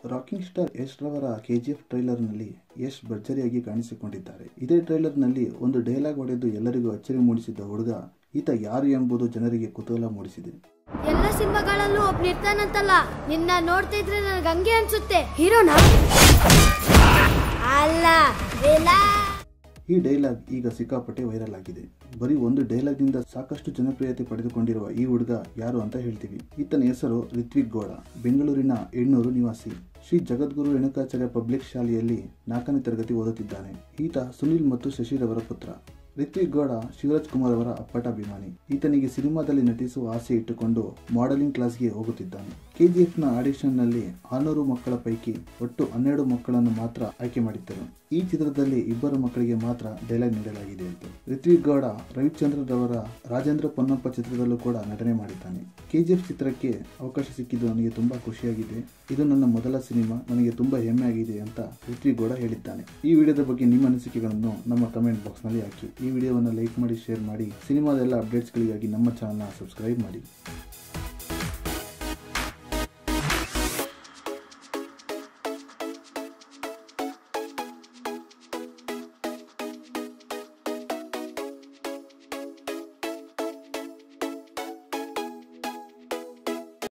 Rocking star Yash ರವರ KGF ಟ್ರೈಲರ್ನಲ್ಲಿ Yash ಭರ್ಜರಿಯಾಗಿ ಕಾಣಿಸಿಕೊಂಡಿದ್ದಾರೆ ಇದೇ ಟ್ರೈಲರ್ನಲ್ಲಿ ಒಂದು ಡೈಲಾಗ್ ಹೊಡೆದು ಎಲ್ಲರಿಗೂ ಅಚ್ಚರಿ ಮೂಡಿಸಿದ್ದ ಹುಡುಗ ಈತ ಯಾರು ಎಂಬುದು ಜನರಿಗೆ ಕುತೂಹಲ ಮೂಡಿಸಿದೆ ಎಲ್ಲ ಸಿನಿಮಾಗಳಲ್ಲೂ ಒಬ್ನ ಇರ್ತಾನಂತಲ್ಲ ನಿನ್ನ ನೋಡ್ತಾ ಇದ್ರೆ ನನಗೆ ಹಂಗೆ ಅನ್ಸುತ್ತೆ ಹೀರೋನಾ ಅಲ್ಲ ವಿಲನ್. ಈ ಡೈಲಾಗ್ ಈಗ ಸಿಕ್ಕಾಪಟ್ಟೆ ವೈರಲ್ ಆಗಿದೆ ಬರೀ ಒಂದು ಡೈಲಾಗ್ನಿಂದ ಸಾಕಷ್ಟು ಜನಪ್ರಿಯತೆ ಪಡೆದುಕೊಂಡಿರುವ ಈ ಹುಡುಗ ಯಾರು ಅಂತ ಹೇಳ್ತೀವಿ ಈತನ ಹೆಸರು ರಿತ್ವಿಕ್ ಗೌಡ ಬೆಂಗಳೂರಿನ ಎಣ್ಣೂರು ನಿವಾಸಿ ಶ್ರೀ ಜಗದ್ಗುರು ರೇಣುಕಾಚಾರ್ಯ ಪಬ್ಲಿಕ್ ಶಾಲೆಯಲ್ಲಿ ನಾಲ್ಕನೇ ತರಗತಿ ಓದುತ್ತಿದ್ದಾನೆ ಈತ ಸುನಿಲ್ ಮತ್ತು ಶಶಿರವರ ಪುತ್ರ ರಿತ್ವಿಕ್ ಗೌಡ ಶಿವರಾಜ್ ಕುಮಾರ್ ಅವರ ಅಪ್ಪಟ ಅಭಿಮಾನಿ ಈತನಿಗೆ ಸಿನಿಮಾದಲ್ಲಿ ನಟಿಸುವ ಆಸೆ ಇಟ್ಟುಕೊಂಡು ಮಾಡೆಲಿಂಗ್ ಕ್ಲಾಸ್ಗೆ ಹೋಗುತ್ತಿದ್ದಾನೆ ಕೆಜಿಎಫ್ ನ ಆಡಿಷನ್ ನಲ್ಲಿ ಆರ್ನೂರು ಮಕ್ಕಳ ಪೈಕಿ ಒಟ್ಟು ಹನ್ನೆರಡು ಮಕ್ಕಳನ್ನು ಮಾತ್ರ ಆಯ್ಕೆ ಮಾಡಿದ್ದರು ಈ ಚಿತ್ರದಲ್ಲಿ ಇಬ್ಬರು ಮಕ್ಕಳಿಗೆ ಮಾತ್ರ ಡೈಲಾಗ್ ನೀಡಲಾಗಿದೆ ಅಂತ ರಿತ್ವಿಕ್ ಗೌಡ ರವಿಚಂದ್ರನ್ ರವರ ರಾಜೇಂದ್ರ ಪೊನ್ನಪ್ಪ ಚಿತ್ರದಲ್ಲೂ ಕೂಡ ನಟನೆ ಮಾಡಿದ್ದಾನೆ ಕೆಜಿಎಫ್ ಚಿತ್ರಕ್ಕೆ ಅವಕಾಶ ಸಿಕ್ಕಿದ್ದು ನನಗೆ ತುಂಬಾ ಖುಷಿಯಾಗಿದೆ ಇದು ನನ್ನ ಮೊದಲ ಸಿನಿಮಾ ನನಗೆ ತುಂಬಾ ಹೆಮ್ಮೆ ಆಗಿದೆ ಅಂತ ರಿತ್ವಿಕ್ ಗೌಡ ಹೇಳಿದ್ದಾನೆ ಈ ವಿಡಿಯೋದ ಬಗ್ಗೆ ನಿಮ್ಮ ಅನಿಸಿಕೆಗಳನ್ನು ನಮ್ಮ ಕಮೆಂಟ್ ಬಾಕ್ಸ್ ನಲ್ಲಿ ಹಾಕಿ ಈ ವಿಡಿಯೋವನ್ನು ಲೈಕ್ ಮಾಡಿ ಶೇರ್ ಮಾಡಿ ಸಿನಿಮಾದ ಎಲ್ಲ ಅಪ್ಡೇಟ್ಸ್ಗಳಿಗಾಗಿ ನಮ್ಮ ಚಾನಲ್ನ ಸಬ್ಸ್ಕ್ರೈಬ್ ಮಾಡಿ